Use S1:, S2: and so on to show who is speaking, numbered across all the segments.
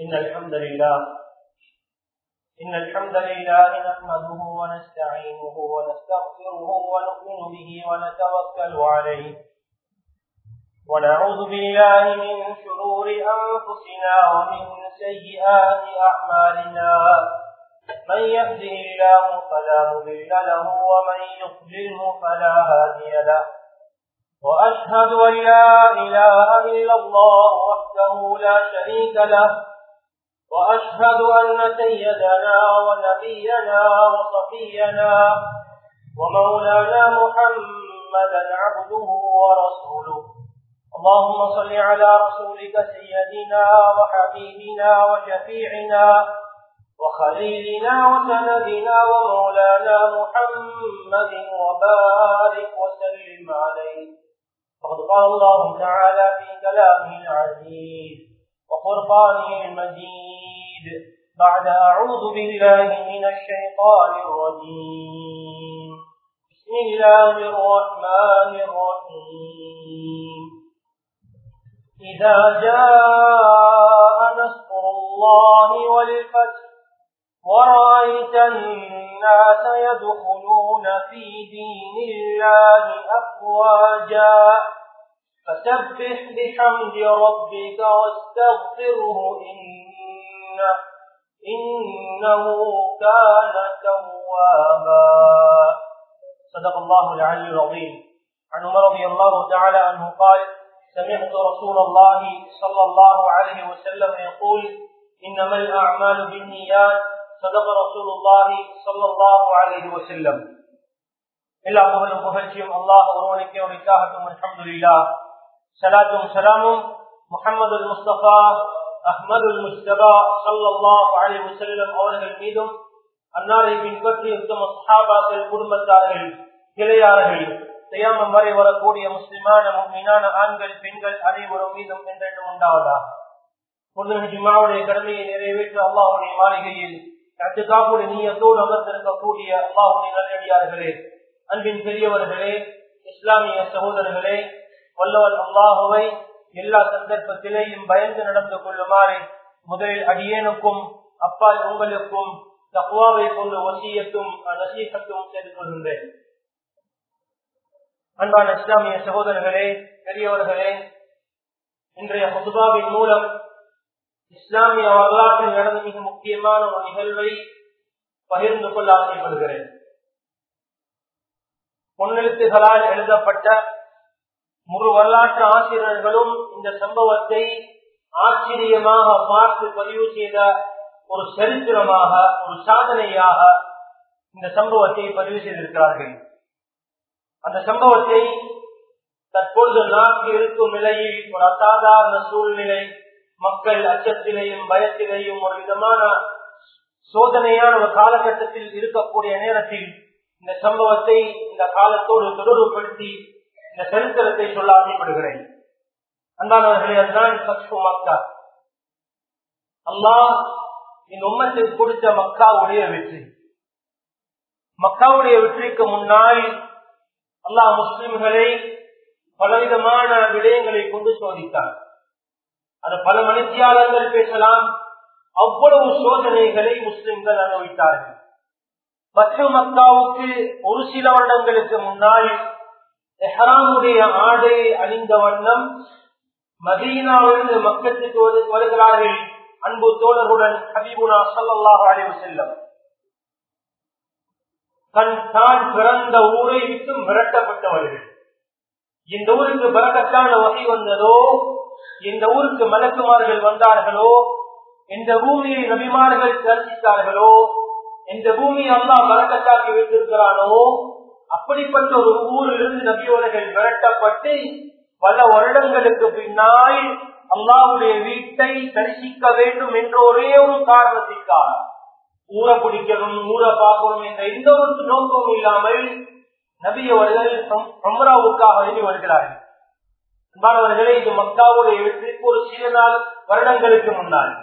S1: إن الحمد لله إن الحمد لله نحمده ونستعينه ونستغفره ونؤمن به ونتوكل عليه ونعوذ بالله من شرور أنفسنا ومن سيئات أعمالنا من يهده الله فلا مضل له ومن يضلله فلا هادي له وأشهد أن لا إله إلا الله وحده لا شريك له وأشهد أن سيدنا ونبينا وصفينا ومولانا محمدا عبده ورسوله اللهم صل على رسولك سيدنا وحبيبنا وشفيعنا وخليلنا وسندنا ومولانا محمد وبارك وسلم عليه فقد قال الله تعالى في كلامه العزيز وقرآنه المجيد بعد أعوذ بالله من الشيطان الرجيم بسم الله الرحمن الرحيم إذا جاء نصر الله والفتح ورأيت الناس يدخلون في دين الله أفواجا فسبح بحمد ربك واستغفره إنه, إنه كان توابا صدق الله العلي العظيم عن عمر رضي الله تعالى عنه قال سمعت رسول الله صلى الله عليه وسلم يقول إنما الأعمال بالنيات صدق رسول الله صلى الله عليه وسلم எல்லா புகழும் புகழ்ச்சியும் அல்லாஹ் ஒருவனுக்கே உரித்தாகட்டும் அல்ஹம்துலில்லா சலாத்தும் சலாமும் முஹம்மது முஸ்தபா அஹ்மது முஸ்தபா சல்லாஹ் அலி வசல்லம் அவர்கள் மீதும் அன்னாரை பின்பற்றி உத்தம சஹாபாக்கள் குடும்பத்தார்கள் கிளையார்கள் செய்யாமம் வரை வரக்கூடிய முஸ்லிமான மீனான ஆண்கள் பெண்கள் அனைவரும் மீதும் என்றென்றும் உண்டாவதா பொண்ணு ஜிமாவுடைய கடமையை நிறைவேற்ற அல்லாஹுடைய மாளிகையில் கட்டுக்காப்புடைய நீயத்தோடு அமர்ந்திருக்கக்கூடிய அல்லாஹுடைய நல்லடியார்களே அன்பின் பெரியவர்களே இஸ்லாமிய சகோதரர்களே வல்லவன் அல்லாஹுவை எல்லா சந்தர்ப்பத்திலேயும் பயந்து நடந்து கொள்ளுமாறு முதலில் அடியேனுக்கும் அப்பால் உங்களுக்கும் தக்குவாவை கொண்டு வசியத்தும் நசீகத்தும் செய்து கொள்கின்றேன் அன்பான இஸ்லாமிய சகோதரர்களே பெரியவர்களே இன்றைய முதுபாவின் மூலம் இஸ்லாமிய வரலாற்றில் நடந்த மிக முக்கியமான ஒரு நிகழ்வை பகிர்ந்து கொள்ள ஆசைப்படுகிறேன் பொன்னெழுத்துகளால் எழுதப்பட்ட முழு வரலாற்று ஆசிரியர்களும் இந்த சம்பவத்தை ஆச்சரியமாக பார்த்து பதிவு செய்த ஒரு சரித்திரமாக ஒரு சாதனையாக இந்த சம்பவத்தை பதிவு செய்திருக்கிறார்கள் அந்த சம்பவத்தை தற்பொழுது நாட்டில் இருக்கும் நிலையில் ஒரு அசாதாரண சூழ்நிலை மக்கள் அச்சத்திலேயும் பயத்திலேயும் ஒரு விதமான சோதனையான ஒரு காலகட்டத்தில் இருக்கக்கூடிய நேரத்தில் இந்த சம்பவத்தை இந்த காலத்தோடு தொடர்புபடுத்தி இந்த சரித்திரத்தை சொல்ல ஆசைப்படுகிறேன் அன்பானவர்களே அதுதான் சக்ஷு மக்கா அல்லாஹ் இந்த உம்மத்துக்கு கொடுத்த மக்காவுடைய வெற்றி மக்காவுடைய வெற்றிக்கு முன்னால் அல்லாஹ் முஸ்லிம்களை பலவிதமான விடயங்களை கொண்டு சோதித்தார் அது பல மனுஷியாளர்கள் பேசலாம் அவ்வளவு சோதனைகளை முஸ்லிம்கள் அனுபவித்தார்கள் பத்து மக்காவுக்கு ஒரு சில வருடங்களுக்கு முன்னால் எஹராமுடைய ஆடையை அணிந்த வண்ணம் மதீனாவிலிருந்து மக்களுக்கு வருகிறார்கள் அன்பு தோழருடன் ஹபீபுனா சல்லாஹ் அழிவு செல்லம் தன் தான் பிறந்த ஊரை விட்டு மிரட்டப்பட்டவர்கள் இந்த ஊருக்கு பரக்கத்தான வகை வந்ததோ இந்த ஊருக்கு மலக்குமார்கள் வந்தார்களோ இந்த பூமியை நபிமார்கள் தரிசித்தார்களோ இந்த பூமியை அல்லா பறக்கத்தாக்கி வைத்திருக்கிறானோ அப்படிப்பட்ட ஒரு ஊரிலிருந்து நபியோர்கள் விரட்டப்பட்டு பல வருடங்களுக்கு பின்னால் அல்லாவுடைய வீட்டை தரிசிக்க வேண்டும் என்ற ஒரே ஒரு காரணத்திற்காக ஊரை பிடிக்கணும் ஊரை பார்க்கணும் என்ற எந்த ஒரு நோக்கமும் இல்லாமல் நபி அவர்கள் அம்ராவுக்காக எழுதி வருகிறார்கள் அன்பானவர்களே இது மக்காவுடைய வெற்றிக்கு ஒரு சில நாள் வருடங்களுக்கு முன்னால்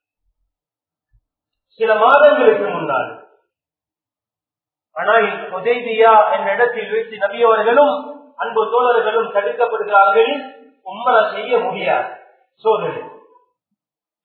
S1: சில மாதங்களுக்கு முன்னால் ஆனால் உதய்தியா என்ற இடத்தில் வைத்து நபியவர்களும் அன்பு தோழர்களும் தடுக்கப்படுகிறார்கள் உம்மரை செய்ய முடியாது சோதனை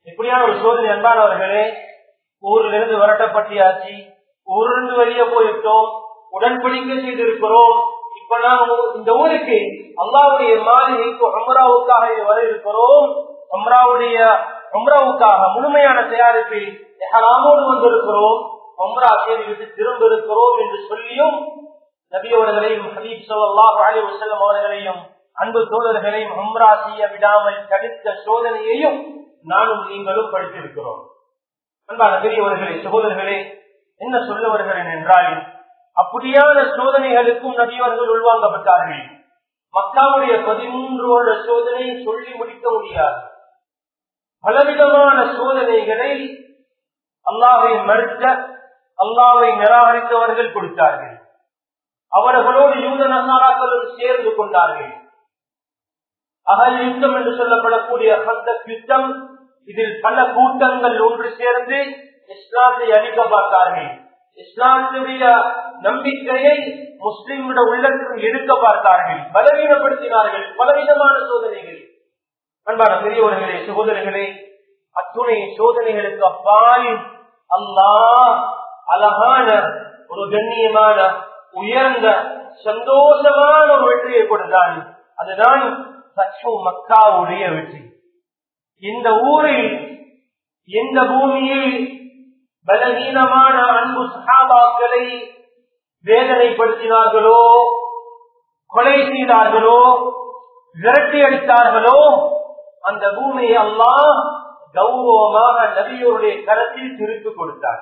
S1: இப்படியான ஒரு சோதனை அன்பானவர்களே ஊரில் இருந்து வரட்டப்பட்டியாச்சு ஊரிலிருந்து வெளியே போயிட்டோம் உடன்படிக்கை செய்திருக்கிறோம் இப்ப நாம் இந்த ஊருக்கு அல்லாவுடைய மாளிகைக்கு அம்ராவுக்காக வர இருக்கிறோம் அம்ராவுடைய அம்ராவுக்காக முழுமையான தயாரிப்பில் எஹராமோடு வந்திருக்கிறோம் அம்ரா செய்துவிட்டு திரும்ப இருக்கிறோம் என்று சொல்லியும் நபியவர்களையும் ஹபீப் சல்லாஹ் அலி வசல்லம் அவர்களையும் அன்பு தோழர்களையும் அம்ரா செய்ய விடாமல் தடுத்த சோதனையையும் நானும் நீங்களும் படித்திருக்கிறோம் அன்பான பெரியவர்களே சகோதரர்களே என்ன சொல்ல வருகிறேன் என்றால் அப்படியான சோதனைகளுக்கும் நபியவர்கள் உள்வாங்கப்பட்டார்கள் மக்காவுடைய பதிமூன்று வருட சோதனை சொல்லி முடிக்க முடியாது பலவிதமான சோதனைகளை அல்லாவை மறுத்த அல்லாவை நிராகரித்தவர்கள் கொடுத்தார்கள் அவர்களோடு யூத நசாராக்களும் சேர்ந்து கொண்டார்கள் அகல் யுத்தம் என்று சொல்லப்படக்கூடிய அந்த யுத்தம் இதில் பல கூட்டங்கள் ஒன்று சேர்ந்து இஸ்லாத்தை அழிக்க பார்த்தார்கள் இஸ்லாத்துடைய நம்பிக்கையை முஸ்லிம்கள உள்ளத்தில் எடுக்க பார்த்தார்கள் பலவீனப்படுத்தினார்கள் பலவிதமான சோதனைகள் அன்பான பெரியவர்களே சகோதரர்களே அத்துணை சோதனைகளுக்கு அப்பால் அல்லாஹ் அழகான ஒரு கண்ணியமான உயர்ந்த சந்தோஷமான ஒரு வெற்றியை கொடுத்தான் அதுதான் சச்சு மக்காவுடைய வெற்றி இந்த ஊரில் இந்த பூமியில் பலகீனமான அன்பு சகாபாக்களை வேதனைப்படுத்தினார்களோ கொலை செய்தார்களோ விரட்டி அடித்தார்களோ அந்த பூமியை எல்லாம் கௌரவமாக நபியோருடைய கரத்தில் திருப்பி கொடுத்தார்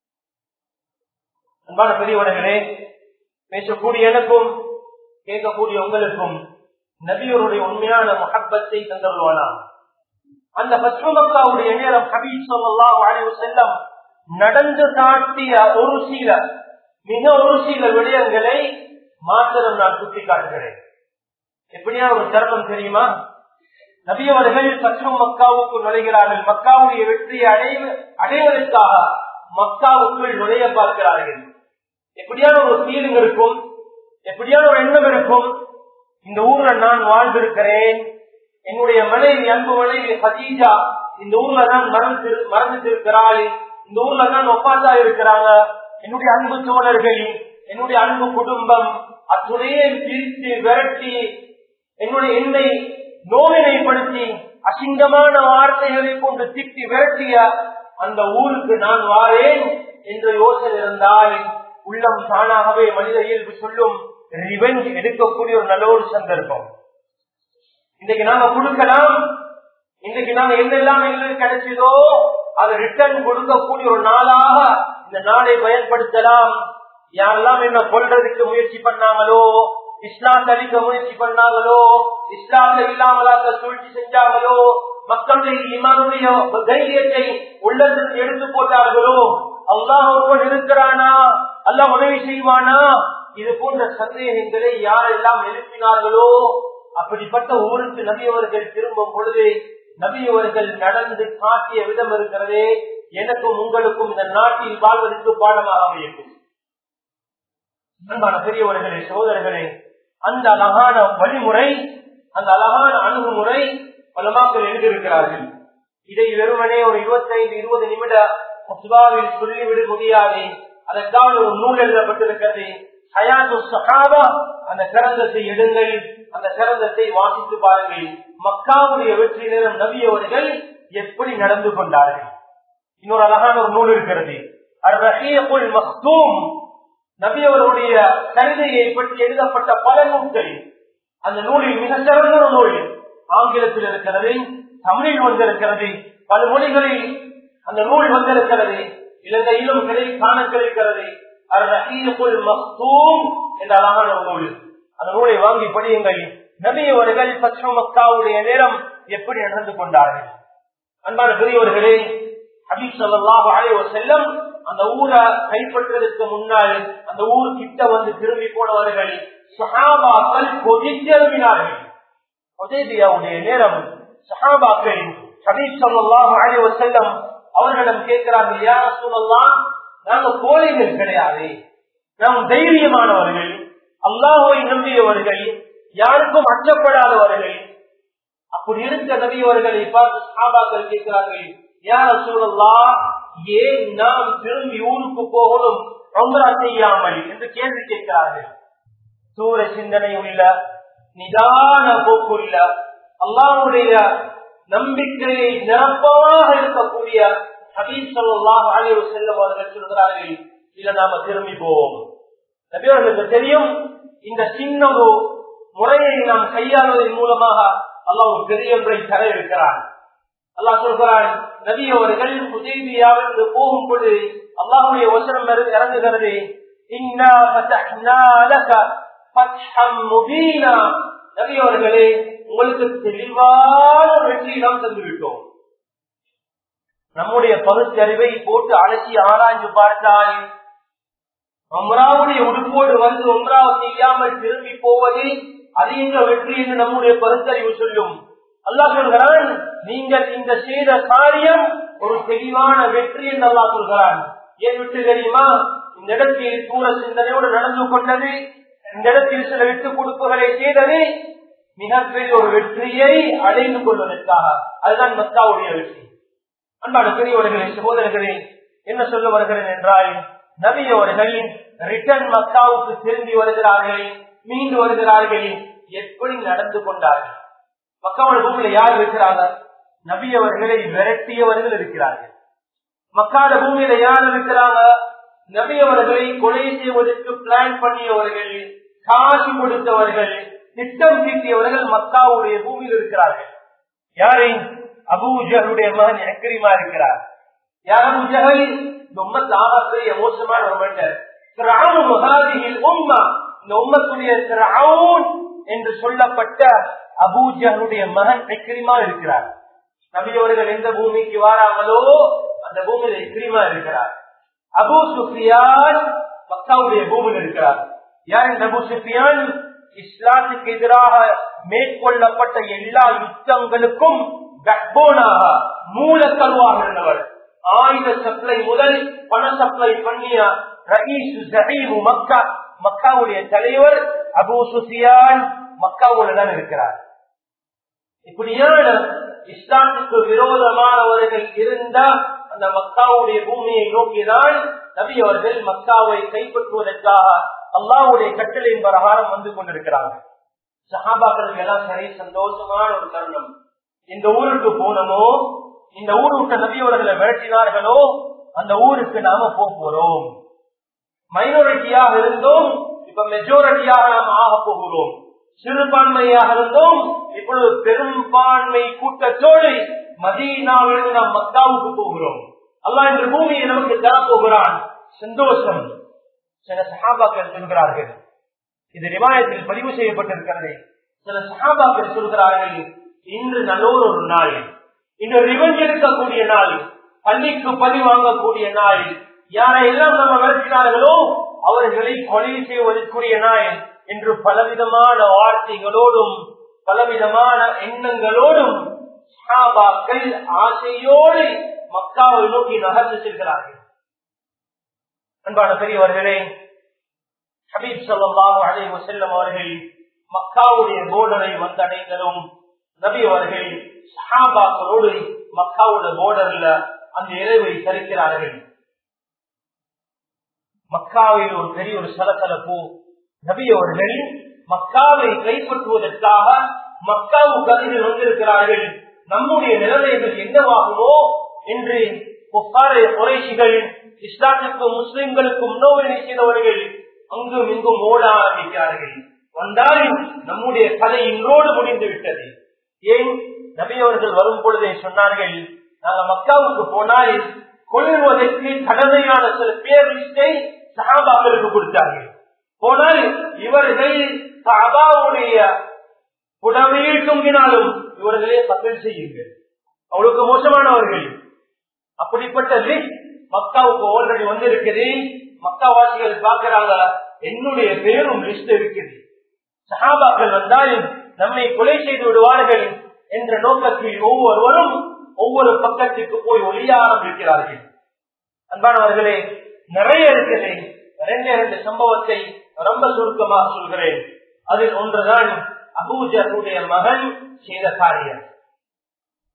S1: அன்பான பெரியவர்களே பேசக்கூடிய எனக்கும் கேட்கக்கூடிய உங்களுக்கும் நபியோருடைய உண்மையான மகப்பத்தை தந்தருவானா அந்த பஸ்மக்காவுடைய நேரம் ஹபீப் சொல்லலாம் வாழ்வு செல்லம் நடந்து காட்டிய ஒரு சில மிக ஒரு சில விடயங்களை மாத்திரம் நான் சுட்டி காட்டுகிறேன் எப்படியா ஒரு சிரமம் தெரியுமா நபியவர்கள் பற்றும் மக்காவுக்கு நுழைகிறார்கள் மக்காவுடைய வெற்றியை அடைய அடைவதற்காக மக்காவுக்குள் நுழைய பார்க்கிறார்கள் எப்படியான ஒரு ஃபீலிங் இருக்கும் எப்படியான ஒரு எண்ணம் இருக்கும் இந்த ஊர்ல நான் வாழ்ந்திருக்கிறேன் என்னுடைய மனைவி அன்பு மனைவி ஹதீஜா இந்த ஊர்ல தான் மறந்து மறந்துட்டு இந்த ஊர்ல தான் ஒப்பாந்தா இருக்கிறாங்க என்னுடைய அன்பு தோழர்கள் என்னுடைய அன்பு குடும்பம் அத்துணையை பிரித்து விரட்டி என்னுடைய என்னை நோவினைப்படுத்தி அசிங்கமான வார்த்தைகளை கொண்டு திட்டி விரட்டிய அந்த ஊருக்கு நான் வாரேன் என்ற யோசனை இருந்தால் உள்ளம் தானாகவே மனித இயல்பு சொல்லும் ரிவெஞ்ச் எடுக்கக்கூடிய ஒரு நல்ல ஒரு சந்தர்ப்பம் இன்றைக்கு நாம கொடுக்கலாம் இன்றைக்கு நாம என்னெல்லாம் எங்களுக்கு கிடைச்சதோ அதை ரிட்டர்ன் கொடுக்கக்கூடிய ஒரு நாளாக இந்த நாளை பயன்படுத்தலாம் யாரெல்லாம் என்ன கொள்றதுக்கு முயற்சி பண்ணாங்களோ இஸ்லாம் அளிக்க முயற்சி பண்ணாங்களோ இஸ்லாத்தை இல்லாமலாக்க சூழ்ச்சி செஞ்சாங்களோ மக்களுடைய இமானுடைய தைரியத்தை உள்ளத்தில் எடுத்து போட்டார்களோ அல்லாஹ் ஒருவன் இருக்கிறானா அல்லாஹ் உதவி செய்வானா இது போன்ற சந்தேகங்களை யாரெல்லாம் எழுப்பினார்களோ அப்படிப்பட்ட ஊருக்கு நபியவர்கள் திரும்பும் பொழுது நபியவர்கள் நடந்து காட்டிய விதம் இருக்கிறதே எனக்கும் உங்களுக்கும் இந்த நாட்டில் வாழ்வதற்கு பாடமாக அமையட்டும் அன்பான பெரியவர்களே சோதரர்களே அந்த அழகான வழிமுறை அந்த அழகான அணுகுமுறை பலமாக்கள் எழுதியிருக்கிறார்கள் இதை வெறுமனே ஒரு இருபத்தைந்து இருபது நிமிட முஸ்லாவில் சொல்லிவிட முடியாது அதற்கான ஒரு நூல் எழுதப்பட்டிருக்கிறது ஹயாத்து சஹாபா அந்த கிரந்தத்தை எடுங்கள் அந்த கிரந்தத்தை வாசித்து பாருங்கள் மக்காவுடைய வெற்றி நேரம் நபியவர்கள் எப்படி நடந்து கொண்டார்கள் இன்னொரு அழகான ஒரு நூல் இருக்கிறது நபி அவருடைய கவிதையை பற்றி எழுதப்பட்ட பல நூல்கள் அந்த நூலில் மிக சிறந்த ஒரு நூல் ஆங்கிலத்தில் இருக்கிறது தமிழில் வந்திருக்கிறது பல மொழிகளில் அந்த நூல் வந்திருக்கிறது இலங்கையிலும் கிடை காண கிடைக்கிறது என்ற அழகான நூல் அந்த நூலை வாங்கி படியுங்கள் நபி அவர்கள் பச்சை மக்காவுடைய நேரம் எப்படி நடந்து கொண்டார்கள் அன்பான பெரியவர்களே ஹபீப் சல்லாஹ் அலைவர் செல்லம் அந்த ஊரை கைப்பற்றுவதற்கு முன்னால் அந்த ஊர் கிட்ட வந்து திரும்பி போனவர்கள் சஹாபாக்கள் கொதித்தெழுப்பினார்கள் உதேபியாவுடைய நேரம் சஹாபாக்கள் ஹபீப் சல்லாஹ் அலைவர் செல்லம் அவர்களிடம் கேட்கிறார்கள் யார சூழல்லாம் நாங்க கோழைகள் கிடையாது நாம் தைரியமானவர்கள் அல்லாஹுவை நம்பியவர்கள் யாருக்கும் அச்சப்படாதவர்கள் அப்படி இருக்க நபியவர்களை பார்த்து சாபாக்கள் கேட்கிறார்கள் யார சூழல்லா ஏன் நாம் திரும்பி ஊருக்கு போகணும் ரொம்ப செய்யாமல் என்று கேள்வி கேட்கிறார்கள் சூர சிந்தனை உள்ள நிதான போக்குள்ள அல்லாவுடைய நம்பிக்கையை நிரப்பமாக இருக்கக்கூடிய ஹபீப் சொல்லாஹ் அழிவு செல்லும் அவர்கள் சொல்கிறார்கள் இதை நாம திரும்பி போவோம் நபியவர்களுக்கு தெரியும் இந்த சின்ன ஒரு முறையை நாம் கையாளுவதன் மூலமாக அல்லாஹ் ஒரு பெரிய முறை தர இருக்கிறான் அல்லாஹ் சொல்கிறான் நபி அவர்கள் உதவியாவிற்கு போகும் பொழுது அல்லாஹுடைய வசனம் இறங்குகிறது நபி அவர்களே உங்களுக்கு தெளிவான வெற்றி நாம் தந்துவிட்டோம் நம்முடைய பகுத்தறிவை போட்டு அலசி ஆராய்ந்து பார்த்தால் அம்ராவுடைய உடுப்போடு வந்து ஒன்றாவை செய்யாமல் திரும்பி போவது அது எங்க வெற்றி என்று நம்முடைய பகுத்தறிவு சொல்லும் அல்லா சொல்கிறான் நீங்கள் இந்த செய்த காரியம் ஒரு தெளிவான வெற்றி என்று அல்லா சொல்கிறான் ஏன் விட்டு தெரியுமா இந்த இடத்தில் பூர சிந்தனையோடு நடந்து கொண்டது இந்த இடத்தில் சில விட்டு கொடுப்புகளை செய்தது மிகப்பெரிய ஒரு வெற்றியை அடைந்து கொள்வதற்காக அதுதான் மக்காவுடைய வெற்றி அன்பான பெரியவர்களே சகோதரர்களே என்ன சொல்ல வருகிறேன் என்றால் நபி அவர்கள் ரிட்டர்ன் மக்காவுக்கு திரும்பி வருகிறார்கள் மீண்டு வருகிறார்கள் எப்படி நடந்து கொண்டார்கள் மக்காவோட பூமியில யார் இருக்கிறாங்க நபி அவர்களை விரட்டியவர்கள் இருக்கிறார்கள் மக்காத பூமியில யார் இருக்கிறாங்க நபி அவர்களை கொலை செய்வதற்கு பிளான் பண்ணியவர்கள் காசு கொடுத்தவர்கள் திட்டம் தீட்டியவர்கள் மக்காவுடைய பூமியில் இருக்கிறார்கள் யாரை அபூஜருடைய மகன் அக்கிரிமா இருக்கிறார் யார் அபூஜகல் ரொம்ப தாகப்பெரிய மோசமான ஒரு மனிதர் உம்மா இந்த உம்மத்துடைய என்று சொல்லப்பட்ட அபூஜருடைய மகன் எக்ரிமா இருக்கிறார் நபியவர்கள் எந்த பூமிக்கு வாராங்களோ அந்த பூமியில எக்ரிமா இருக்கிறார் அபு சுஃபியான் மக்காவுடைய பூமியில் இருக்கிறார் யார் இந்த அபு சுஃபியான் இஸ்லாத்துக்கு எதிராக மேற்கொள்ளப்பட்ட எல்லா யுத்தங்களுக்கும் கட்போனாக மூலக்கருவாக இருந்தவர் ஆயுத சப்ளை முதல் பண சப்ளை பண்ணிய ரயீசு மக்கா மக்காவுடைய தலைவர் அபு சுஃபியான் மக்காவுல தான் இருக்கிறார் இப்படியான இஸ்லாத்துக்கு விரோதமானவர்கள் இருந்தா அந்த மக்காவுடைய பூமியை நோக்கினால் நபி அவர்கள் மக்காவை கைப்பற்றுவதற்காக அல்லாவுடைய கட்டளையின் பிரகாரம் வந்து கொண்டிருக்கிறார்கள் சஹாபாக்களுக்கு எல்லாம் சரி சந்தோஷமான ஒரு தருணம் இந்த ஊருக்கு போனமோ இந்த ஊர் விட்ட நபியவர்களை விரட்டினார்களோ அந்த ஊருக்கு நாம போக போறோம் மைனாரிட்டியாக இருந்தோம் இப்ப மெஜாரிட்டியாக நாம் ஆக போகிறோம் சிறுபான்மையாக இருந்தோம் இப்பொழுது பெரும்பான்மை கூட்டத்தோடு மதீனாவிலிருந்து நாம் மக்காவுக்கு போகிறோம் அல்லா என்ற பூமியை நமக்கு தரப்போகிறான் சந்தோஷம் சில சகாபாக்கள் சொல்கிறார்கள் இது ரிவாயத்தில் பதிவு செய்யப்பட்டிருக்கிறது சில சகாபாக்கள் சொல்கிறார்கள் இன்று நல்லோர் ஒரு நாள் இன்று ரிவெஞ்ச் எடுக்கக்கூடிய நாள் பள்ளிக்கு பழி வாங்கக்கூடிய நாள் யாரையெல்லாம் நம்ம விரட்டினார்களோ அவர்களை கொலை செய்வதற்குரிய நாள் என்று பலவிதமான வார்த்தைகளோடும் பலவிதமான எண்ணங்களோடும் சஹாபாக்கள் ஆசையோடு மக்காவை நோக்கி நகர்ந்து செல்கிறார்கள் அன்பான பெரியவர்களே ஹபீப் சல்லாஹு அலை செல்லும் அவர்கள் மக்காவுடைய போர்டரை வந்தடைந்ததும் நபி அவர்கள் சஹாபாக்களோடு மக்காவோட போர்டர்ல அந்த இரவை தரிக்கிறார்கள் மக்காவில் ஒரு பெரிய ஒரு சலசலப்பு நபி அவர்கள் மக்காவை கைப்பற்றுவதற்காக மக்காவுக்கு அருகில் வந்திருக்கிறார்கள் நம்முடைய நிலைமைகள் என்னவாகுமோ என்று குறைசிகள் இஸ்லாத்துக்கும் முஸ்லிம்களுக்கும் நோவினை செய்தவர்கள் அங்கும் இங்கும் ஓட ஆரம்பிக்கிறார்கள் வந்தால் நம்முடைய கதை இன்றோடு முடிந்து விட்டது ஏன் நபியவர்கள் வரும் பொழுதே சொன்னார்கள் நாங்கள் மக்காவுக்கு போனால் கொள்வதற்கு கடமையான சில பேர் லிஸ்டை சகாபாக்களுக்கு கொடுத்தார்கள் போனால் இவர்கள் சபாவுடைய புடவையில் தொங்கினாலும் இவர்களே பதில் செய்யுங்கள் அவளுக்கு மோசமானவர்கள் அப்படிப்பட்ட லிஸ்ட் மக்காவுக்கு ஆல்ரெடி வந்திருக்குது மக்காவாசிகள் பாக்குறாங்க என்னுடைய பேரும் லிஸ்ட் இருக்குது சஹாபாக்கள் வந்தால் நம்மை கொலை செய்து விடுவார்கள் என்ற நோக்கத்தில் ஒவ்வொருவரும் ஒவ்வொரு பக்கத்துக்கு போய் ஒளிய ஆரம்பிக்கிறார்கள் அன்பானவர்களே நிறைய இருக்குது ரெண்டு இரண்டு சம்பவத்தை ரொம்ப சுருக்கமாக சொல்கிறேன் அதில் ஒன்றுதான் அபூஜருடைய மகன் செய்த காரியம்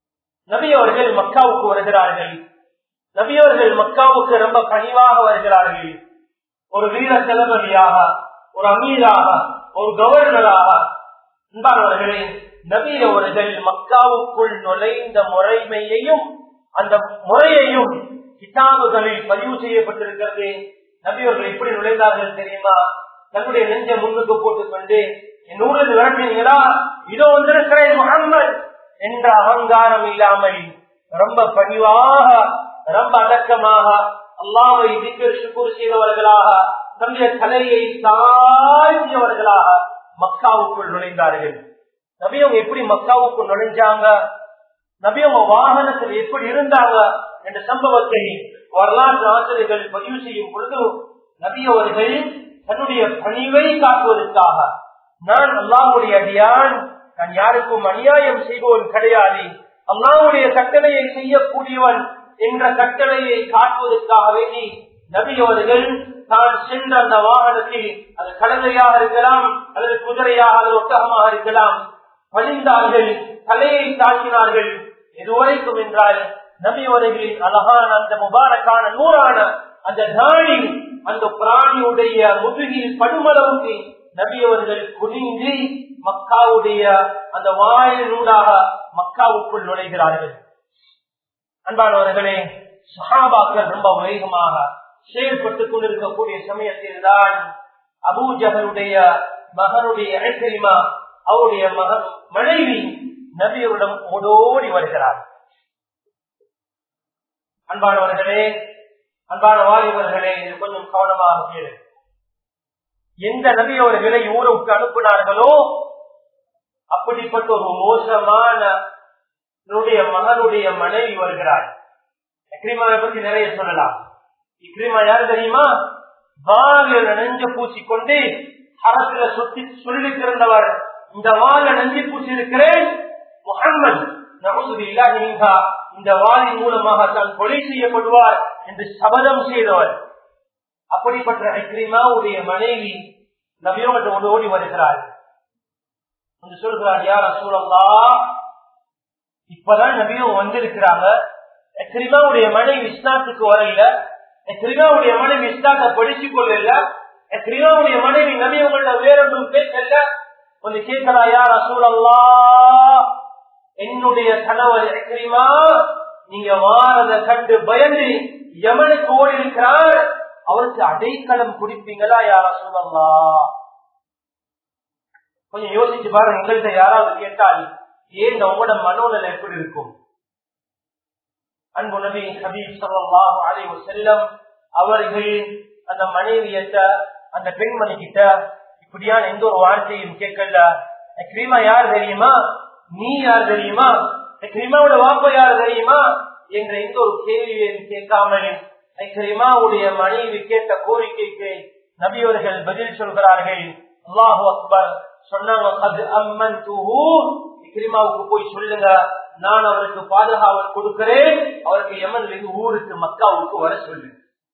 S1: நபி அவர்கள் மக்காவுக்கு வருகிறார்கள் நபி அவர்கள் மக்காவுக்கு ரொம்ப பணிவாக வருகிறார்கள் ஒரு வீர தளபதியாக ஒரு அமீராக ஒரு கவர்னராக அன்பானவர்களே நபி அவர்கள் மக்காவுக்குள் நுழைந்த முறைமையையும் அந்த முறையையும் கிதாபுகளில் பதிவு செய்யப்பட்டிருக்கிறது நபி அவர்கள் எப்படி நுழைந்தார்கள் தெரியுமா தன்னுடைய நெஞ்ச முன்னுக்கு போட்டுக் கொண்டு என் ஊரில் விரட்டினீங்களா இதோ வந்திருக்கிறேன் முகம்மது என்ற அகங்காரம் இல்லாமல் ரொம்ப பணிவாக ரொம்ப அடக்கமாக அல்லாவை திக்கர் சுக்குர் செய்தவர்களாக தன்னுடைய தலையை தாழ்த்தியவர்களாக மக்காவுக்குள் நுழைந்தார்கள் நபியவங்க எப்படி மக்காவுக்குள் நுழைஞ்சாங்க நபியவங்க வாகனத்தில் எப்படி இருந்தாங்க என்ற சம்பவத்தை வரலாற்று ஆசிரியர்கள் பதிவு செய்யும் பொழுது நபி அவர்கள் தன்னுடைய பணிவை காட்டுவதற்காக நான் அல்லாவுடைய அடியான் நான் யாருக்கும் அநியாயம் செய்வோன் கிடையாது அல்லாவுடைய கட்டளையை செய்யக்கூடியவன் என்ற கட்டளையை காட்டுவதற்காக வேண்டி நபி அவர்கள் தான் சென்ற அந்த வாகனத்தில் அது கடலையாக இருக்கலாம் அல்லது குதிரையாக அல்லது ஒட்டகமாக இருக்கலாம் பணிந்தார்கள் தலையை தாக்கினார்கள் எதுவரைக்கும் என்றால் நபி அவர்களின் அழகான அந்த முபாரக்கான நூறான அந்த நாளி அந்த பிராணியுடைய முதுகில் படுமளவுக்கு நபி அவர்கள் குனிந்து மக்காவுடைய அந்த வாயிலூடாக மக்காவுக்குள் நுழைகிறார்கள் அன்பானவர்களே சஹாபாக்கள் ரொம்ப வேகமாக செயல்பட்டுக் கொண்டிருக்கக்கூடிய சமயத்தில் தான் அபூஜகருடைய மகனுடைய ஐக்கரிமா அவருடைய மகன் மனைவி நபியரிடம் ஓடோடி வருகிறார் அன்பானவர்களே அன்பான வாலிபர்களே இது கொஞ்சம் கவனமாக கேளு எந்த நபியவர்களை ஊருக்கு அனுப்பினார்களோ அப்படிப்பட்ட ஒரு மோசமான என்னுடைய மகனுடைய மனைவி வருகிறார் இக்ரிமாவை பத்தி நிறைய சொல்லலாம் இக்ரிமா யார் தெரியுமா வாழ நெஞ்ச பூசிக்கொண்டு அரசுல சுத்தி சொல்லி திறந்தவர் இந்த வாழ நெஞ்சு பூசி இருக்கிறேன் முகம்மது நகுது இல்லாஹா இந்த வாளின் மூலமாக தான் கொலை செய்யப்படுவார் என்று சபதம் செய்தவர் அப்படிப்பட்ட ஐக்ரிமாவுடைய மனைவி நபியோடு ஓடி வருகிறார் என்று சொல்கிறார் யார் சூழல்லா இப்பதான் நபியும் வந்திருக்கிறாங்க எக்ரிமாவுடைய மனைவி இஸ்லாத்துக்கு வரையில எக்ரிமாவுடைய மனைவி இஸ்லாத்தை படிச்சுக் கொள்ளல எக்ரிமாவுடைய மனைவி நபி உங்கள்ட்ட வேறொன்றும் பேசல கொஞ்சம் கேட்கிறா யார் அசூலல்லா என்னுடைய கணவர் எக்ரிமா நீங்க வாரத கண்டு பயந்து யமனுக்கு ஓடி இருக்கிறார் அவருக்கு அடைக்கலம் குடிப்பீங்களா யார் அசூலல்லா கொஞ்சம் யோசிச்சு பாருங்க எங்கள்கிட்ட யாராவது கேட்டால் ஏன் உங்களோட மனோநிலை எப்படி இருக்கும் அன்பு நபி ஹபீப் சல்லாஹு அலி செல்லம் அவர்கள் அந்த மனைவியத்த அந்த பெண்மணி கிட்ட இப்படியான எந்த ஒரு வார்த்தையும் கேட்கல கிரீமா யார் தெரியுமா நீ யார் தெரியுமா கிரீமாவோட வாப்ப யார் தெரியுமா என்ற எந்த ஒரு கேள்வியையும் கேட்காமல் கிரீமாவுடைய மனைவி கேட்ட கோரிக்கைக்கு நபியவர்கள் பதில் சொல்கிறார்கள் அல்லாஹு அக்பர் சொன்னாங்க கிரிமாவுக்கு போய் சொல்லுங்க நான் அவருக்கு பாதுகாவல் கொடுக்கிறேன் அவருக்கு யமன்ல இருந்து ஊருக்கு மக்காவுக்கு வர சொல்லு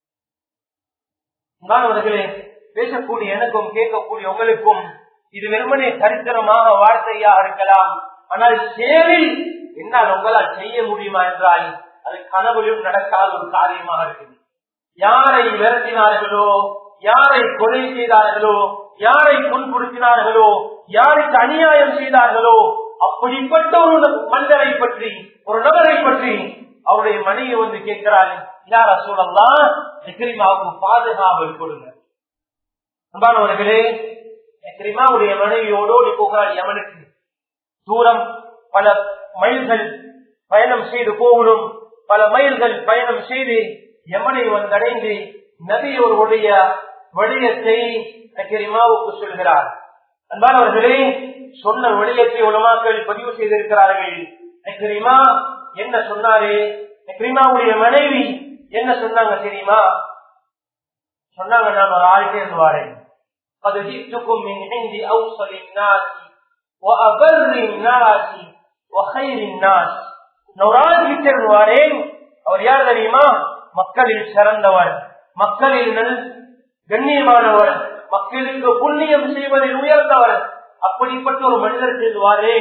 S1: அவர்களே பேசக்கூடிய எனக்கும் கேட்கக்கூடிய உங்களுக்கும் இது வெறுமனே சரித்திரமாக வார்த்தையாக இருக்கலாம் ஆனால் சேரில் என்னால் உங்களால் செய்ய முடியுமா என்றால் அது கனவுலும் நடக்காத ஒரு காரியமாக இருக்குது யாரை விரட்டினார்களோ யாரை கொலை செய்தார்களோ யாரை புண்படுத்தினார்களோ யாருக்கு அநியாயம் செய்தார்களோ அப்படிப்பட்ட ஒரு மனிதரை பற்றி ஒரு நபரை பற்றி அவருடைய மனைவி வந்து கேட்கிறார் யார சூழல்லாம் எக்ரிமாவுக்கு பாதுகாவல் கொடுங்க அன்பானவர்களே எக்ரிமாவுடைய மனைவியோடோடி போகிறார் யமனுக்கு தூரம் பல மைல்கள் பயணம் செய்து போகணும் பல மைல்கள் பயணம் செய்து யமனை வந்தடைந்து நபியோருடைய விடயத்தை எக்ரிமாவுக்கு சொல்கிறார் அன்பானவர்களே சொன்ன விடயத்தை உலமாக்கள் பதிவு செய்திருக்கிறார்கள் எக்ரிமா என்ன சொன்னாரு எக்ரிமாவுடைய மனைவி என்ன சொன்னாங்க தெரியுமா சொன்னாங்க நான் ஒரு ஆள் சேர்ந்து வாரேன் قد جئتكم من عند أوصل الناس وأبر الناس وخير الناس நவராஜ் கிட்ட வாரேன் அவர் யார் தெரியுமா மக்களில் சிறந்தவர் மக்களில் நல் கண்ணியமானவர் மக்களுக்கு புண்ணியம் செய்வதில் உயர்ந்தவர் அப்படிப்பட்ட ஒரு மனிதர் செல்வாரேன்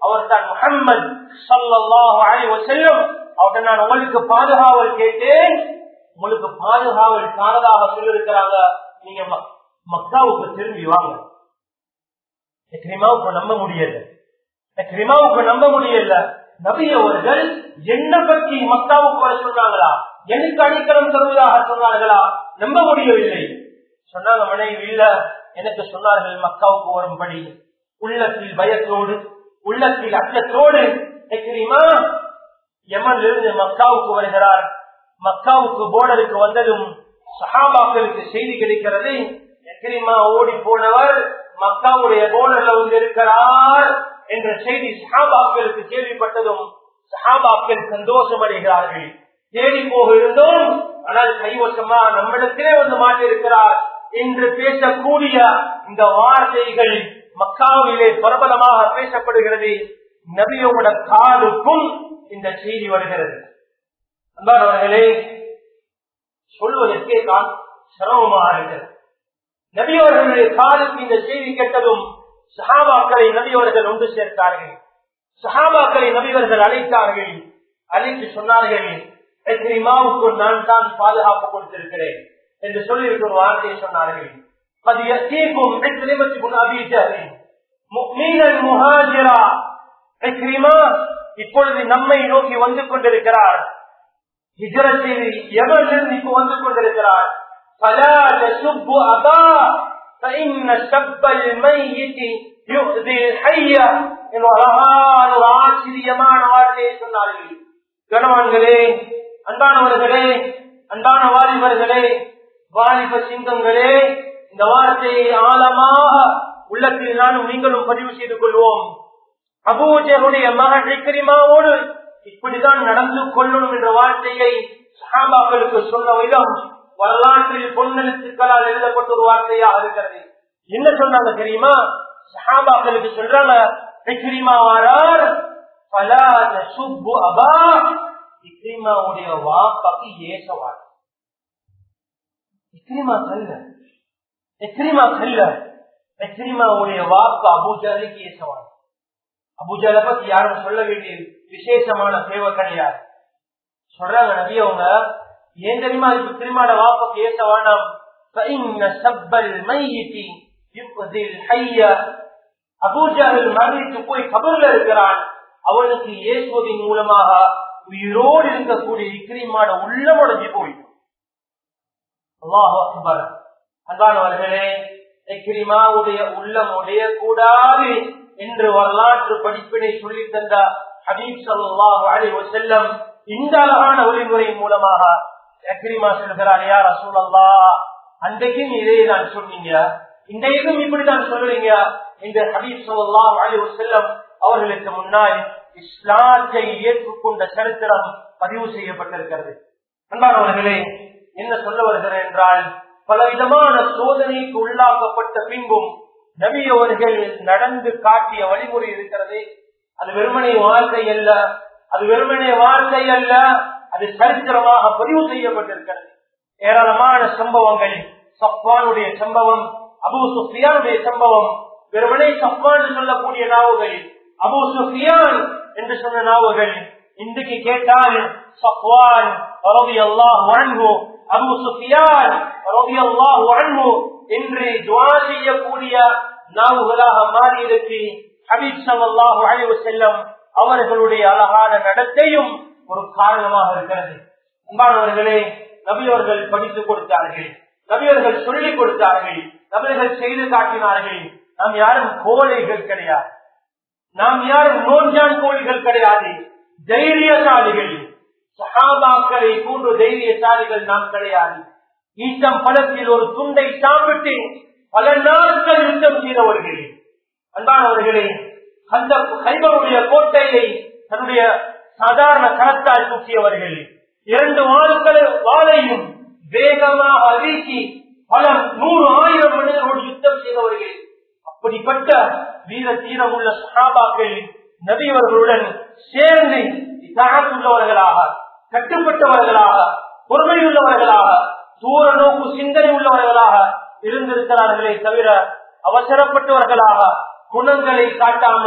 S1: அவர் தான் முகம்மது சல்லாஹு அலைஹி வஸல்லம் அவர்கிட்ட நான் உங்களுக்கு பாதுகாவல் கேட்டேன் உங்களுக்கு பாதுகாவல் தானதாக சொல்லிருக்கிறாங்க நீங்க மக்- மக்காவுக்கு திரும்பி வாங்க கிரிமாவுக்கு நம்ப முடியல கிரிமாவுக்கு நம்ப முடியல நபி அவர்கள் என்ன பற்றி மக்காவுக்கு வர சொன்னாங்களா எனக்கு அடிக்கலம் தருவதாக சொன்னார்களா நம்ப முடியவில்லை சொன்னாங்க மனைவி இல்ல எனக்கு சொன்னார்கள் மக்காவுக்கு வரும்படி உள்ளத்தில் பயத்தோடு உள்ளத்தில் அச்சத்தோடு தெரியுமா யமன்ல இருந்து மக்காவுக்கு வருகிறார் மக்காவுக்கு போர்டருக்கு வந்ததும் சஹாபாக்களுக்கு செய்தி கிடைக்கிறது எக்ரிமா ஓடி போனவர் மக்காவுடைய போர்டர்ல வந்து இருக்கிறார் என்ற செய்தி சஹாபாக்களுக்கு கேள்விப்பட்டதும் சஹாபாக்கள் சந்தோஷம் அடைகிறார்கள் தேடி போக இருந்தோம் ஆனால் கைவசமா நம்மிடத்திலே வந்து மாட்டிருக்கிறார் என்று பேசக்கூடிய இந்த வார்த்தைகள் மக்காவிலே பிரபலமாக பேசப்படுகிறது நபியோட காலுக்கும் இந்த செய்தி வருகிறது அன்பானவர்களே சொல்வதற்கே தான் சிரமமாக இருக்கிறது நபியவர்களுடைய காலுக்கு இந்த செய்தி கேட்டதும் சஹாபாக்களை நபியவர்கள் ஒன்று சேர்த்தார்கள் சஹாபாக்களை நபிவர்கள் அழைத்தார்கள் அழைத்து சொன்னார்கள் எக்ரிமாவுக்கு நான் தான் பாதுகாப்பு கொடுத்திருக்கிறேன் என்று சொல்லிவிட்டு ஒரு வார்த்தையை சொன்னார்கள் அது எத்தீக்கும் எக்ரிமத்தி முன் அபிஜாரி மீனல் முஹாஜிரா எக்ரிமா இப்பொழுது நம்மை நோக்கி வந்து கொண்டிருக்கிறார் ஹிஜரத்தில் எவரிலிருந்து இப்போ வந்து கொண்டிருக்கிறார் فلا تسب أبا فإن سب الميت يؤذي الحي என்ற அழகான ஒரு ஆச்சரியமான வார்த்தையை சொன்னார்கள் கணவான்களே அன்பானவர்களே அன்பான வாலிபர்களே வாலிப சிங்கங்களே இந்த வார்த்தையை ஆழமாக உள்ளத்தில் நானும் நீங்களும் பதிவு செய்து கொள்வோம் அபூஜருடைய மகன் இக்ரிமாவோடு இப்படிதான் நடந்து கொள்ளணும் என்ற வார்த்தையை சஹாபாக்களுக்கு சொன்ன விதம் வரலாற்றில் பொன்னெழுத்துக்களால் எழுதப்பட்ட ஒரு வார்த்தையாக இருக்கிறது என்ன சொன்னாங்க தெரியுமா சஹாபாக்களுக்கு சொல்றாங்க இக்ரிமா வாரார் பலா சுப்பு அபா இக்ரிமாவுடைய வாப்பாக்கு ஏசவார் இக்ரிமா செல்ல இக்ரிமா செல்ல இக்ரிமாவுடைய வாக்கு அபூஜாலுக்கு ஏசவார் அபுஜால பத்தி யாரும் சொல்ல வேண்டிய விசேஷமான தேவை கிடையாது சொல்றாங்க நபி அவங்க ஏன் தெரியுமா அதுக்கு திருமாட வாப்ப பேச வேண்டாம் அபூஜாவில் மரணித்து போய் கபர்ல இருக்கிறான் அவனுக்கு ஏசுவதன் மூலமாக உயிரோடு இருக்கக்கூடிய இக்ரிமாட உள்ளம் உடஞ்சி போயிடும் அல்லாஹ் அக்பர் அன்பானவர்களே இக்ரிமாவுடைய உள்ளம் உடைய கூடாது என்று வரலாற்று படிப்பினை சொல்லி தந்த ஹபீப் சல்லாஹு அலி வசல்லம் இந்த அழகான வழிமுறை மூலமாக அக்ரிமா சொல்கிறார் யார் அசூலல்லா அன்றைக்கும் இதே தான் சொன்னீங்க இன்றைக்கும் இப்படித்தான் சொல்றீங்க இந்த ஹபீப் சல்லாஹு அலி வசல்லம் அவர்களுக்கு முன்னால் இஸ்லாத்தை ஏற்றுக்கொண்ட சரித்திரம் பதிவு செய்யப்பட்டிருக்கிறது அன்பானவர்களே என்ன சொல்ல வருகிறேன் என்றால் பலவிதமான சோதனைக்கு உள்ளாக்கப்பட்ட பின்பும் நபி அவர்கள் நடந்து காட்டிய வழிமுறை இருக்கிறது அது வெறுமனை வாழ்க்கை அல்ல அது வெறுமனை வாழ்க்கை அல்ல அது சரித்திரமாக பதிவு செய்யப்பட்டிருக்கிறது ஏராளமான சம்பவங்கள் சப்வானுடைய சம்பவம் அபு சுஃபியானுடைய சம்பவம் வெறுமனை சப்வான் சொல்லக்கூடிய நாவுகள் அபு சுஃபியான் என்று சொன்ன நாவுகள் இன்றைக்கு கேட்டால் சப்வான் ரவி அல்லாஹ் அபு சுஃபியான் ரவி அல்லாஹ் என்று துவா செய்யக்கூடிய நாவுகளாக மாறி இருக்கு ஹபீப் சல்லாஹூ அழிவு செல்லம் அவர்களுடைய அழகான நடத்தையும் ஒரு காரணமாக இருக்கிறது அன்பானவர்களே நபியவர்கள் படித்துக் கொடுத்தார்கள் நபியவர்கள் சொல்லிக் கொடுத்தார்கள் நபியர்கள் செய்து காட்டினார்கள் நாம் யாரும் கோழைகள் கிடையாது நாம் யாரும் நோஞ்சான் கோழிகள் கிடையாது தைரியசாலிகள் சகாபாக்களை போன்று தைரியசாலிகள் நாம் கிடையாது ஈட்டம் பழத்தில் ஒரு துண்டை சாப்பிட்டு பல நாட்கள் யுத்தம் செய்தவர்கள் அன்பானவர்களே அந்த கைபருடைய கோட்டையை தன்னுடைய சாதாரண கரத்தால் தூக்கியவர்கள் இரண்டு வாள்கள் வாளையும் வேகமாக வீசி பல நூறு ஆயிரம் மனிதர்களோடு யுத்தம் செய்தவர்கள் அப்படிப்பட்ட வீர தீரம் உள்ள சகாபாக்கள் நபியவர்களுடன் சேர்ந்து உள்ளவர்களாக கட்டுப்பட்டவர்களாக பொறுமையுள்ளவர்களாக தூர நோக்கு சிந்தனை உள்ளவர்களாக இருந்திருக்கிறார்களே தவிர அவசரப்பட்டவர்களாக குணங்களை காட்டாமல்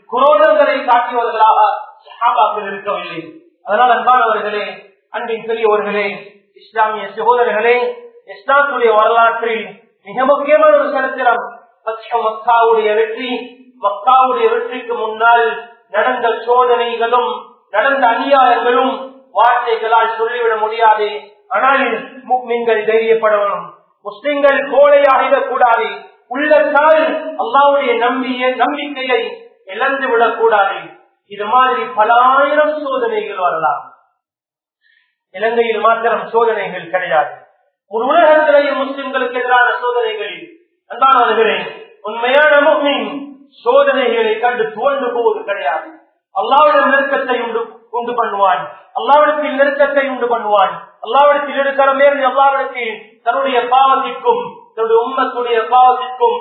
S1: குரோதங்களை காட்டியவர்களாக சஹாபாக்கள் இருக்கவில்லை அதனால் அன்பானவர்களே அன்பின் பெரியவர்களே இஸ்லாமிய சகோதரர்களே இஸ்லாத்துடைய வரலாற்றில் மிக முக்கியமான ஒரு சரித்திரம் மக்காவுடைய வெற்றி மக்காவுடைய வெற்றிக்கு முன்னால் நடந்த சோதனைகளும் நடந்த அநியாயங்களும் வார்த்தைகளால் சொல்லிவிட முடியாது ஆனால் முக்மீன்கள் தைரியப்படணும் முஸ்லிம்கள் கோழையாகிடக்கூடாது உள்ளத்தால் அல்லாவுடைய நம்பிய நம்பிக்கையை இழந்து விடக்கூடாது இது மாதிரி பல ஆயிரம் சோதனைகள் வரலாம் இலங்கையில் மாத்திரம் சோதனைகள் கிடையாது ஒரு உலகத்திலேயும் முஸ்லிம்களுக்கு எதிரான சோதனைகளில் அன்பானவர்களே உண்மையான முக்மின் சோதனைகளை கண்டு துவண்டு போவது கிடையாது அல்லாவிடம் நெருக்கத்தை உண்டு உண்டு பண்ணுவான் அல்லாவிடத்தில் நெருக்கத்தை உண்டு பண்ணுவான் அல்லாவிடத்தில் இருக்கிற மேல் அல்லாவிடத்தில் தன்னுடைய பாவத்திற்கும் தன்னுடைய உம்மத்துடைய பாவத்திற்கும்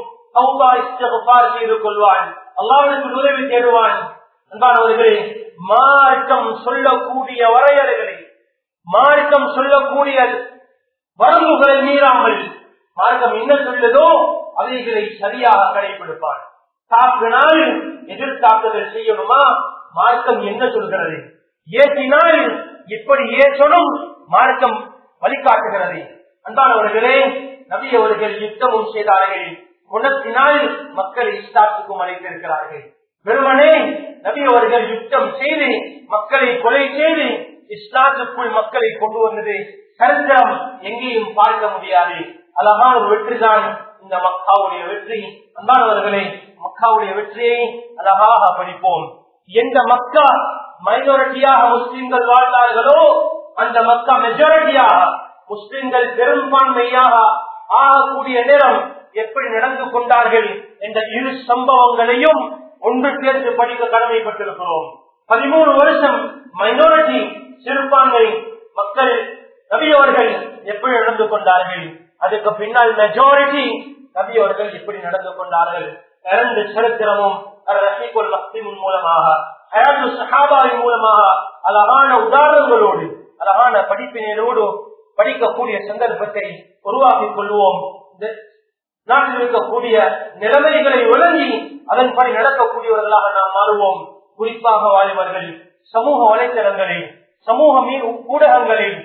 S1: செய்து கொள்வான் அல்லாவிடத்தில் உதவி தேடுவான் அன்பானவர்களே மார்க்கம் சொல்லக்கூடிய வரையறைகளை மார்க்கம் சொல்லக்கூடிய வரம்புகளை மீறாமல் மார்க்கம் என்ன சொல்லுதோ அவைகளை சரியாக கடைபிடிப்பான் தாக்கினால் எதிர்த்தாக்குதல் செய்யணுமா மார்க்கம் என்ன சொல்கிறது ஏற்றினால் இப்படி ஏற்றணும் மார்க்கம் வழிகாட்டுகிறது அன்பானவர்களே நபி அவர்கள் யுத்தமும் செய்தார்கள் குணத்தினால் மக்களை இஸ்லாத்துக்கும் அழைத்திருக்கிறார்கள் வெறுமனே நபி அவர்கள் யுத்தம் செய்து மக்களை கொலை செய்து இஸ்லாத்துக்குள் மக்களை கொண்டு வந்தது சரித்திரம் எங்கேயும் பார்க்க முடியாது அழகான ஒரு வெற்றிதான் இந்த மக்காவுடைய வெற்றி அன்பானவர்களே மக்காவுடைய வெற்றியை அழகாக படிப்போம் எந்த மக்கா மைனாரிட்டியாக முஸ்லிம்கள் வாழ்ந்தார்களோ அந்த மக்கா மெஜாரிட்டியாக முஸ்லிம்கள் பெரும்பான்மையாக ஆகக்கூடிய நேரம் எப்படி நடந்து கொண்டார்கள் என்ற இரு சம்பவங்களையும் ஒன்று சேர்த்து படிக்க கடமைப்பட்டிருக்கிறோம் பதிமூணு வருஷம் மைனாரிட்டி சிறுபான்மை மக்கள் நபி அவர்கள் எப்படி நடந்து கொண்டார்கள் அதுக்கு பின்னால் மெஜாரிட்டி நபி அவர்கள் எப்படி நடந்து கொண்டார்கள் இரண்டு சரித்திரமும் ரஹீகுல் மக்திமின் மூலமாக ஹயாத்து சஹாபாவின் மூலமாக அழகான உதாரணங்களோடு அழகான படிப்பினரோடு படிக்கக்கூடிய சந்தர்ப்பத்தை உருவாக்கிக் கொள்வோம் நாட்டில் இருக்கக்கூடிய நிலைமைகளை விளங்கி அதன்படி நடக்கக்கூடியவர்களாக நாம் மாறுவோம் குறிப்பாக வாலிபர்கள் சமூக வலைத்தளங்களில் சமூக ஊடகங்களில்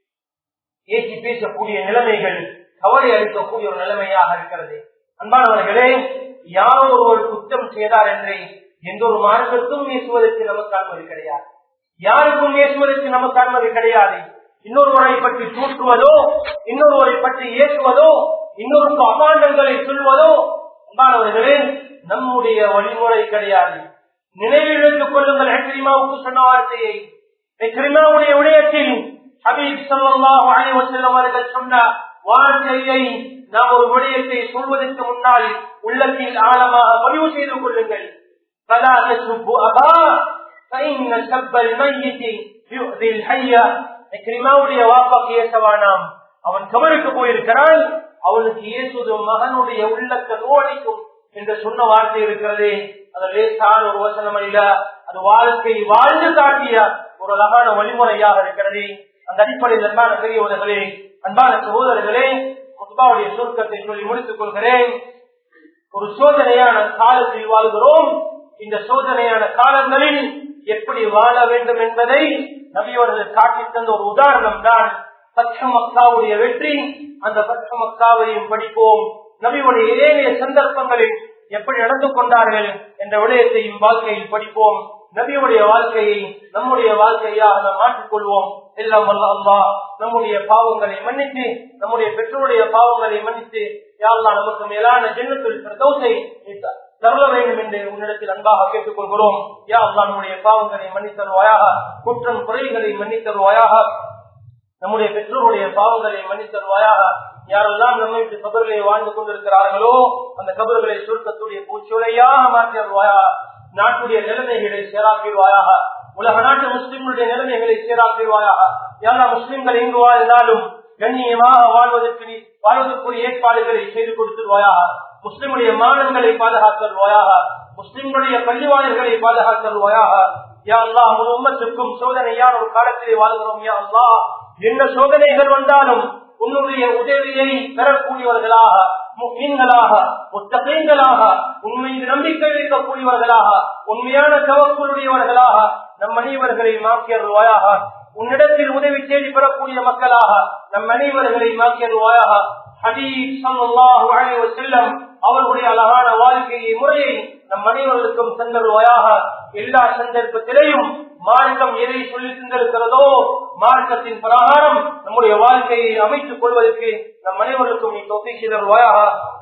S1: ஏற்றி பேசக்கூடிய நிலைமைகள் கவலை அளிக்கக்கூடிய ஒரு நிலைமையாக இருக்கிறது அன்பானவர்களே யார் ஒருவர் குற்றம் செய்தார் என்று எந்த ஒரு மார்க்கத்தும் பேசுவதற்கு நமக்கு அனுமதி கிடையாது யாருக்கும் பேசுவதற்கு நமக்கு அனுமதி கிடையாது இன்னொருவரை பற்றி தூற்றுவதோ இன்னொருவரை பற்றி ஏற்றுவதோ இன்னொருக்கு அபாண்டங்களை சொல்வதோ அன்பானவர்களே நம்முடைய வழிமுறை கிடையாது நினைவில் வைத்துக் கொள்ளுங்கள் ஹெக்ரிமாவுக்கு சொன்ன வார்த்தையை ஹெக்ரிமாவுடைய விடயத்தில் ஹபீப் சல்லாஹு அலைவசல்லம் அவர்கள் சொன்ன வார்த்தையை நாம் ஒரு விடயத்தை சொல்வதற்கு முன்னால் உள்ளத்தில் ஆழமாக பதிவு செய்து கொள்ளுங்கள் فلا تسبوا أباه فإن سب الميت يؤذي الحي இக்ரிமாவுடைய வாப்பாக்கு ஏசவானாம் அவன் கபருக்கு போயிருக்கிறான் அவனுக்கு இயேசுது மகனுடைய உள்ளத்தை நோடிக்கும் என்று சொன்ன வார்த்தை இருக்கிறது அது லேசான ஒரு வசனம் அல்ல அது வாழ்க்கை வாழ்ந்து காட்டிய ஒரு அழகான வழிமுறையாக இருக்கிறது அந்த அடிப்படையில் அன்பான பெரியவர்களே அன்பான சகோதரர்களே முத்பாவுடைய சுருக்கத்தை சொல்லி முடித்துக் கொள்கிறேன் ஒரு சோதனையான காலத்தில் வாழ்கிறோம் இந்த சோதனையான காலங்களில் எப்படி வாழ வேண்டும் என்பதை நபியவர்கள் காட்டி தந்த ஒரு உதாரணம் தான் பச்ச மக்காவுடைய வெற்றி அந்த பச்ச மக்காவையும் படிப்போம் நபியுடைய ஏனைய சந்தர்ப்பங்களில் எப்படி நடந்து கொண்டார்கள் என்ற விடயத்தையும் வாழ்க்கையில் படிப்போம் நபியுடைய வாழ்க்கையை நம்முடைய வாழ்க்கையாக நாம் மாற்றிக்கொள்வோம் எல்லாம் வல்ல அல்லா நம்முடைய பாவங்களை மன்னித்து நம்முடைய பெற்றோருடைய பாவங்களை மன்னித்து யாரெல்லாம் நமக்கு மேலான ஜென்மத்தில் பிரதோசை தருள வேண்டும் என்று உன்னிடத்தில் அன்பாக கேட்டுக் கொள்கிறோம் யா அல்லா நம்முடைய பாவங்களை மன்னித்தருவாயாக குற்றம் குறைகளை மன்னித்தருவாயாக நம்முடைய பெற்றோருடைய பாவங்களை மன்னித்தருவாயாக யாரெல்லாம் நம்மை விட்டு கபர்களை வாழ்ந்து கொண்டிருக்கிறார்களோ அந்த கபர்களை சுருக்கத்துடைய பூச்சொலையாக மாற்றியருவாயா நாட்டுடைய நிலைமைகளை சேராக்கிடுவாயாக உலக நாட்டு முஸ்லிம்களுடைய நிலைமைகளை சேராக்கிடுவாயாக யாரா முஸ்லிம்கள் எங்கு வாழ்ந்தாலும் கண்ணியமாக வாழ்வதற்கு நீ வாழ்வதற்குரிய ஏற்பாடுகளை செய்து கொடுத்துருவாயாக முஸ்லிமுடைய மானங்களை பாதுகாத்தருவாயாக முஸ்லிம்களுடைய பள்ளிவாளர்களை பாதுகாத்தருவாயாக யா அல்லா முழு உம்மத்துக்கும் சோதனையான ஒரு காலத்திலே வாழ்கிறோம் யா அல்லா என்ன சோதனைகள் வந்தாலும் உன்னுடைய உதவியை பெறக்கூடியவர்களாக முக்மீன்களாக முத்தகைங்களாக உண்மையில் நம்பிக்கை வைக்கக்கூடியவர்களாக உண்மையான தவக்குழுடையவர்களாக நம் அனைவர்களை மாக்கியருவாயாக உன்னிடத்தில் உதவி தேடி பெறக்கூடிய மக்களாக நம் அனைவர்களை மாக்கியருவாயாக ஹபீப் ஸல்லல்லாஹு அலைஹி வஸல்லம் அவர்களுடைய அழகான வாழ்க்கையை முறையை நம் அனைவர்களுக்கும் தந்தருவாயாக எல்லா சந்தர்ப்பத்திலையும் மார்க்கம் எதை சொல்லி தந்திருக்கிறதோ மார்க்கத்தின் பிரகாரம் நம்முடைய வாழ்க்கையை அமைத்துக் கொள்வதற்கு நம் அனைவருக்கும் நீ தொகை செய்தருவாயாக